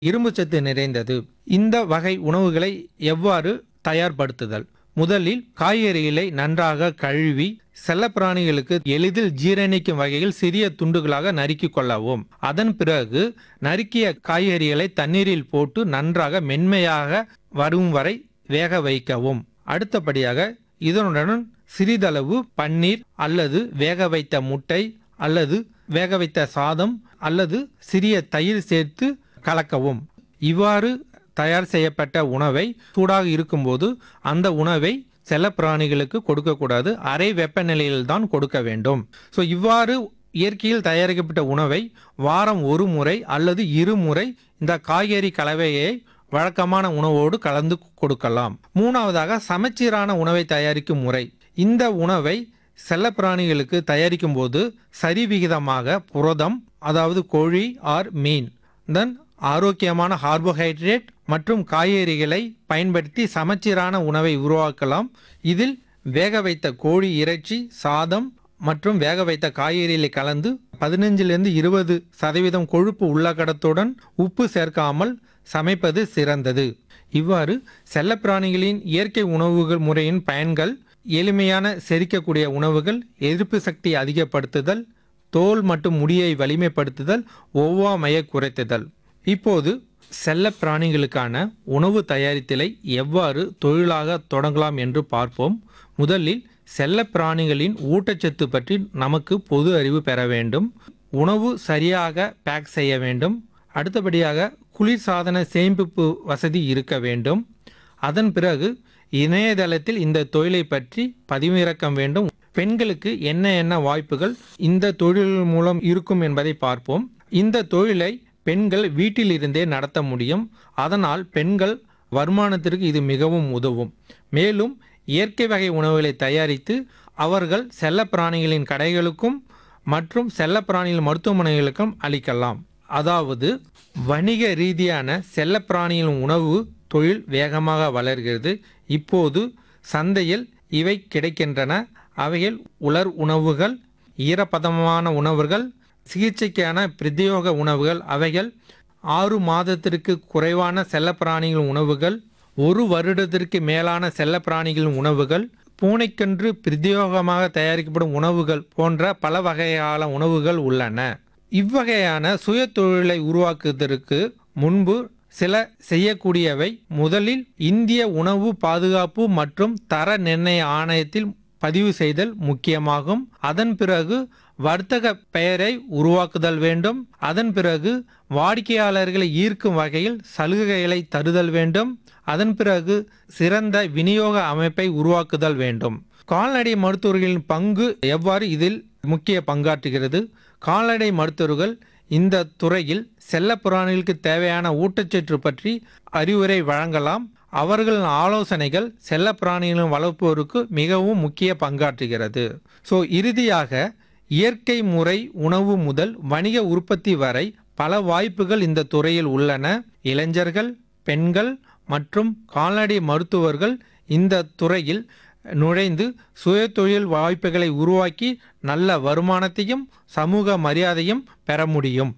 இரும்புச்சத்து நிறைந்தது இந்த வகை உணவுகளை எவ்வாறு தயார்படுத்துதல் முதலில் காய்கறிகளை நன்றாக கழுவி செல்லப்பிராணிகளுக்கு எளிதில் ஜீரணிக்கும் வகையில் சிறிய துண்டுகளாக நறுக்கிக் கொள்ளவும் அதன் பிறகு நறுக்கிய காய்கறிகளை தண்ணீரில் போட்டு நன்றாக மென்மையாக வரும் வரை வேக வைக்கவும் அடுத்தபடியாக இதனுடன் சிறிதளவு பன்னீர் அல்லது வேக வைத்த முட்டை அல்லது வேக வைத்த சாதம் அல்லது சிறிய தயிர் சேர்த்து கலக்கவும் இவ்வாறு தயார் செய்யப்பட்ட உணவை சூடாக இருக்கும்போது அந்த உணவை செல்லப்பிராணிகளுக்கு கொடுக்கக்கூடாது அரை வெப்பநிலையில் தான் கொடுக்க வேண்டும் ஸோ இவ்வாறு இயற்கையில் தயாரிக்கப்பட்ட உணவை வாரம் ஒரு முறை அல்லது இருமுறை இந்த காய்கறி கலவையை வழக்கமான உணவோடு கலந்து கொடுக்கலாம் மூணாவதாக சமச்சீரான உணவை தயாரிக்கும் முறை இந்த உணவை செல்லப்பிராணிகளுக்கு தயாரிக்கும் போது சரிவிகிதமாக புரதம் அதாவது கோழி ஆர் மீன் தென் ஆரோக்கியமான கார்போஹைட்ரேட் மற்றும் காய்கறிகளை பயன்படுத்தி சமச்சீரான உணவை உருவாக்கலாம் இதில் வேக வைத்த கோழி இறைச்சி சாதம் மற்றும் வேக வைத்த காய்கறிகளை கலந்து பதினஞ்சிலிருந்து இருபது சதவீதம் கொழுப்பு உள்ளகடத்துடன் உப்பு சேர்க்காமல் சமைப்பது சிறந்தது இவ்வாறு செல்லப்பிராணிகளின் இயற்கை உணவுகள் முறையின் பயன்கள் எளிமையான செரிக்கக்கூடிய உணவுகள் எதிர்ப்பு சக்தி அதிகப்படுத்துதல் தோல் மற்றும் முடியை வலிமைப்படுத்துதல் ஒவ்வாமையை குறைத்துதல் இப்போது செல்ல பிராணிகளுக்கான உணவு தயாரித்தலை எவ்வாறு தொழிலாக தொடங்கலாம் என்று பார்ப்போம் முதலில் செல்ல பிராணிகளின் ஊட்டச்சத்து பற்றி நமக்கு பொது அறிவு பெற வேண்டும் உணவு சரியாக பேக் செய்ய வேண்டும் அடுத்தபடியாக குளிர்சாதன சேமிப்பு வசதி இருக்க வேண்டும் அதன் பிறகு இணையதளத்தில் இந்த தொழிலை பற்றி பதிவிறக்கம் வேண்டும் பெண்களுக்கு என்ன என்ன வாய்ப்புகள் இந்த தொழில் மூலம் இருக்கும் என்பதை பார்ப்போம் இந்த தொழிலை பெண்கள் வீட்டிலிருந்தே நடத்த முடியும் அதனால் பெண்கள் வருமானத்திற்கு இது மிகவும் உதவும் மேலும் இயற்கை வகை உணவுகளை தயாரித்து அவர்கள் செல்லப்பிராணிகளின் கடைகளுக்கும் மற்றும் செல்லப்பிராணிகள் மருத்துவமனைகளுக்கும் அளிக்கலாம் அதாவது வணிக ரீதியான செல்லப்பிராணிகளின் உணவு தொழில் வேகமாக வளர்கிறது இப்போது சந்தையில் இவை கிடைக்கின்றன அவைகள் உலர் உணவுகள் ஈரப்பதமான உணவுகள் சிகிச்சைக்கான பிரத்யோக உணவுகள் அவைகள் ஆறு மாதத்திற்கு குறைவான செல்லப்பிராணிகள் உணவுகள் ஒரு வருடத்திற்கு மேலான செல்லப்பிராணிகளின் உணவுகள் பூனைக்கன்று பிரத்யோகமாக தயாரிக்கப்படும் உணவுகள் போன்ற பல வகையான உணவுகள் உள்ளன இவ்வகையான சுய தொழிலை உருவாக்குவதற்கு முன்பு சில செய்யக்கூடியவை முதலில் இந்திய உணவு பாதுகாப்பு மற்றும் தர நிர்ணய ஆணையத்தில் பதிவு செய்தல் முக்கியமாகும் அதன் பிறகு வர்த்தக பெயரை உருவாக்குதல் வேண்டும் அதன் பிறகு வாடிக்கையாளர்களை ஈர்க்கும் வகையில் சலுகைகளை தருதல் வேண்டும் அதன் பிறகு சிறந்த விநியோக அமைப்பை உருவாக்குதல் வேண்டும் கால்நடை மருத்துவர்களின் பங்கு எவ்வாறு இதில் முக்கிய பங்காற்றுகிறது கால்நடை மருத்துவர்கள் இந்த துறையில் செல்லப்பிராணிகளுக்கு தேவையான ஊட்டச்சத்து பற்றி அறிவுரை வழங்கலாம் அவர்களின் ஆலோசனைகள் செல்லப்பிராணிகளும் வளர்ப்போருக்கு மிகவும் முக்கிய பங்காற்றுகிறது ஸோ இறுதியாக இயற்கை முறை உணவு முதல் வணிக உற்பத்தி வரை பல வாய்ப்புகள் இந்த துறையில் உள்ளன இளைஞர்கள் பெண்கள் மற்றும் கால்நடை மருத்துவர்கள் இந்த துறையில் நுழைந்து சுயதொழில் வாய்ப்புகளை உருவாக்கி நல்ல வருமானத்தையும் சமூக மரியாதையும் பெற முடியும்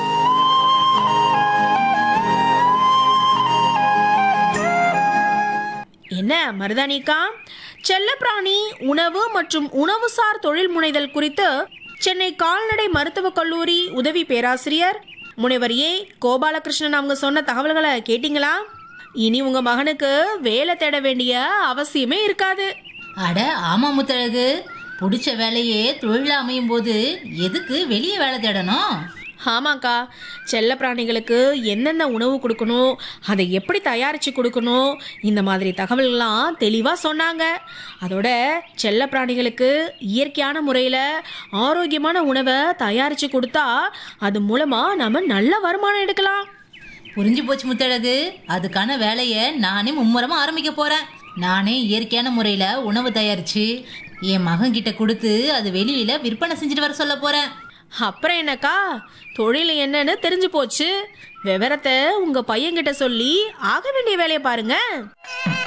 என்ன மருதானிக்கா செல்லப்பிராணி உணவு மற்றும் உணவுசார் தொழில் முனைதல் குறித்து சென்னை கால்நடை மருத்துவக் கல்லூரி உதவி பேராசிரியர் முனைவர் ஏ கோபாலகிருஷ்ணன் அவங்க சொன்ன தகவல்களை கேட்டிங்களா இனி உங்க மகனுக்கு வேலை தேட வேண்டிய அவசியமே இருக்காது அட ஆமா முத்தழகு பிடிச்ச வேலையே தொழிலா அமையும் போது எதுக்கு வெளியே வேலை தேடணும் ஆமாக்கா செல்ல பிராணிகளுக்கு எந்தெந்த உணவு கொடுக்கணும் அதை எப்படி தயாரித்து கொடுக்கணும் இந்த மாதிரி தகவல்கள்லாம் தெளிவாக சொன்னாங்க அதோட செல்ல பிராணிகளுக்கு இயற்கையான முறையில் ஆரோக்கியமான உணவை தயாரித்து கொடுத்தா அது மூலமாக நம்ம நல்ல வருமானம் எடுக்கலாம் புரிஞ்சு போச்சு முத்தழகு அதுக்கான வேலையை நானே மும்முரமா ஆரம்பிக்க போறேன் நானே இயற்கையான முறையில உணவு தயாரிச்சு என் மகன் கிட்ட கொடுத்து அது வெளியில விற்பனை செஞ்சுட்டு வர சொல்ல போறேன் அப்புறம் என்னக்கா தொழில் என்னன்னு தெரிஞ்சு போச்சு விவரத்தை உங்கள் பையன்கிட்ட சொல்லி ஆக வேண்டிய வேலையை பாருங்க